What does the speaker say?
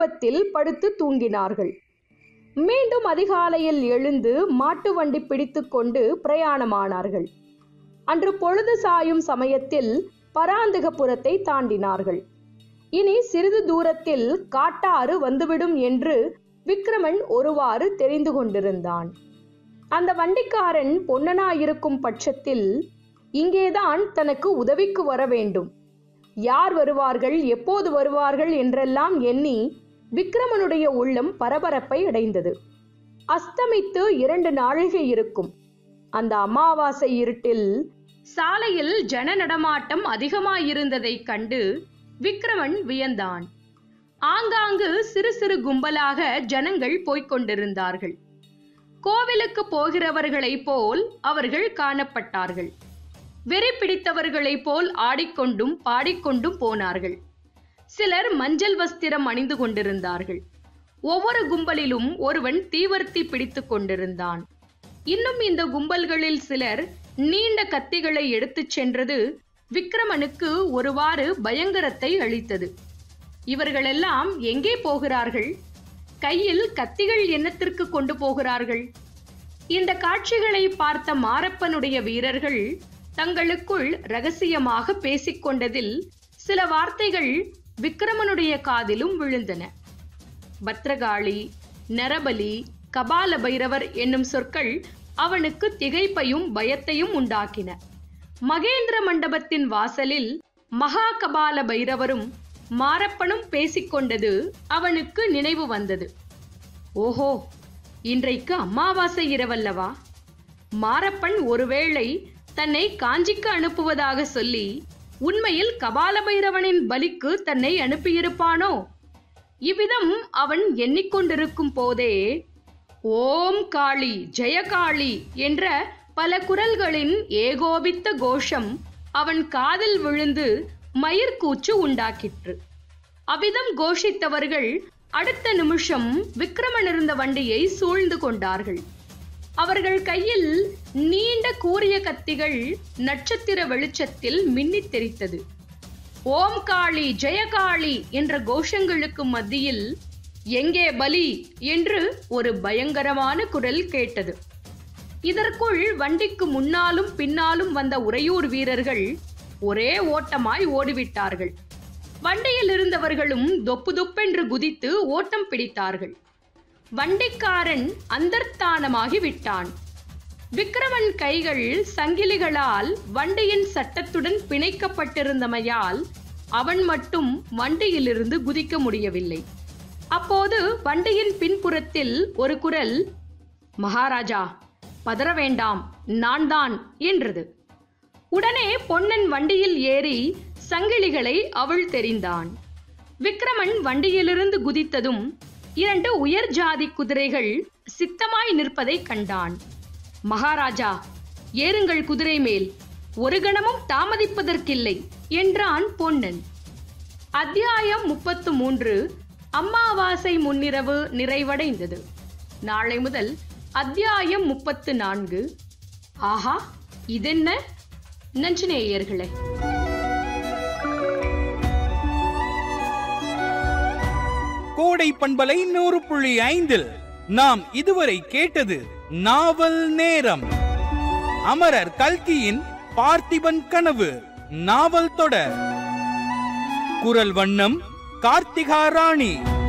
மண்டபத்தில் படுத்து தூங்கினார்கள் மீண்டும் அதிகாலையில் எழுந்து மாட்டு வண்டி பிடித்துக்கொண்டு பிரயாணமானார்கள் அன்று பொழுது சாயும் சமயத்தில் பராந்தகபுரத்தை தாண்டினார்கள் இனி சிறிது தூரத்தில் காட்டாறு வந்துவிடும் என்று விக்ரமன் ஒருவாறு தெரிந்து கொண்டிருந்தான் அந்த வண்டிக்காரன் பொன்னனாயிருக்கும் பட்சத்தில் இங்கேதான் தனக்கு உதவிக்கு வர வேண்டும் யார் வருவார்கள் எப்போது வருவார்கள் என்றெல்லாம் எண்ணி விக்ரமனுடைய உள்ளம் பரபரப்பை அடைந்தது அஸ்தமித்து இரண்டு நாழிகை இருக்கும் அந்த அமாவாசை இருட்டில் சாலையில் ஜன நடமாட்டம் அதிகமாயிருந்ததைக் கண்டு விக்ரமன் வியந்தான் ஆங்காங்கு சிறு சிறு கும்பலாக ஜனங்கள் போய்க் கொண்டிருந்தார்கள் கோவிலுக்கு போகிறவர்களைப் போல் அவர்கள் காணப்பட்டார்கள் வெறி பிடித்தவர்களைப் போல் ஆடிக்கொண்டும் பாடிக்கொண்டும் போனார்கள் சிலர் மஞ்சள் வஸ்திரம் அணிந்து கொண்டிருந்தார்கள் ஒவ்வொரு கும்பலிலும் ஒருவன் தீவர்த்தி பிடித்துக் கொண்டிருந்தான் இன்னும் இந்த கும்பல்களில் சிலர் நீண்ட கத்திகளை எடுத்துச் சென்றது விக்ரமனுக்கு ஒருவாறு பயங்கரத்தை அளித்தது இவர்களெல்லாம் எங்கே போகிறார்கள் கையில் கத்திகள் என்னத்திற்கு கொண்டு போகிறார்கள் இந்த காட்சிகளை பார்த்த மாரப்பனுடைய வீரர்கள் தங்களுக்குள் ரகசியமாக பேசிக்கொண்டதில் சில வார்த்தைகள் விக்ரமனுடைய காதிலும் விழுந்தன பத்ரகாளி நரபலி கபால பைரவர் என்னும் சொற்கள் அவனுக்கு திகைப்பையும் பயத்தையும் உண்டாக்கின மகேந்திர மண்டபத்தின் வாசலில் மகா கபால பைரவரும் மாரப்பனும் பேசிக்கொண்டது அவனுக்கு நினைவு வந்தது ஓஹோ இன்றைக்கு அமாவாசை இரவல்லவா மாரப்பன் ஒருவேளை தன்னை காஞ்சிக்கு அனுப்புவதாக சொல்லி உண்மையில் கபால பைரவனின் பலிக்கு தன்னை அனுப்பியிருப்பானோ இவ்விதம் அவன் எண்ணிக்கொண்டிருக்கும் போதே ஓம் காளி ஜெயகாளி என்ற பல குரல்களின் ஏகோபித்த கோஷம் அவன் காதில் விழுந்து மயிர்கூச்சு உண்டாக்கிற்று அவ்விதம் கோஷித்தவர்கள் அடுத்த நிமிஷம் விக்ரமன் இருந்த வண்டியை சூழ்ந்து கொண்டார்கள் அவர்கள் கையில் நீண்ட கூரிய கத்திகள் நட்சத்திர வெளிச்சத்தில் மின்னித் தெரித்தது ஓம் காளி ஜெயகாளி என்ற கோஷங்களுக்கு மத்தியில் எங்கே பலி என்று ஒரு பயங்கரமான குரல் கேட்டது இதற்குள் வண்டிக்கு முன்னாலும் பின்னாலும் வந்த உறையூர் வீரர்கள் ஒரே ஓட்டமாய் ஓடிவிட்டார்கள் வண்டியில் இருந்தவர்களும் தொப்பு தொப்பென்று குதித்து ஓட்டம் பிடித்தார்கள் வண்டிக்காரன் அந்தர்த்தானமாகி விட்டான் விக்ரமன் கைகள் சங்கிலிகளால் வண்டியின் சட்டத்துடன் பிணைக்கப்பட்டிருந்தமையால் அவன் மட்டும் வண்டியிலிருந்து குதிக்க முடியவில்லை அப்போது வண்டியின் பின்புறத்தில் ஒரு குரல் மகாராஜா பதற வேண்டாம் நான் தான் என்றது உடனே பொன்னன் வண்டியில் ஏறி சங்கிலிகளை அவள் தெரிந்தான் விக்ரமன் வண்டியிலிருந்து குதித்ததும் இரண்டு உயர் ஜாதி குதிரைகள் சித்தமாய் நிற்பதை கண்டான் மகாராஜா ஏறுங்கள் குதிரை மேல் ஒரு கணமும் தாமதிப்பதற்கில்லை என்றான் பொன்னன் அத்தியாயம் முப்பத்து மூன்று அம்மாவாசை முன்னிரவு நிறைவடைந்தது நாளை முதல் அத்தியாயம் முப்பத்து நான்கு ஆஹா இதென்ன நஞ்சினேயர்களே கோடை பண்பலை நூறு புள்ளி ஐந்தில் நாம் இதுவரை கேட்டது நாவல் நேரம் அமரர் கல்கியின் பார்த்திபன் கனவு நாவல் தொடர் குரல் வண்ணம் கார்த்திகா ராணி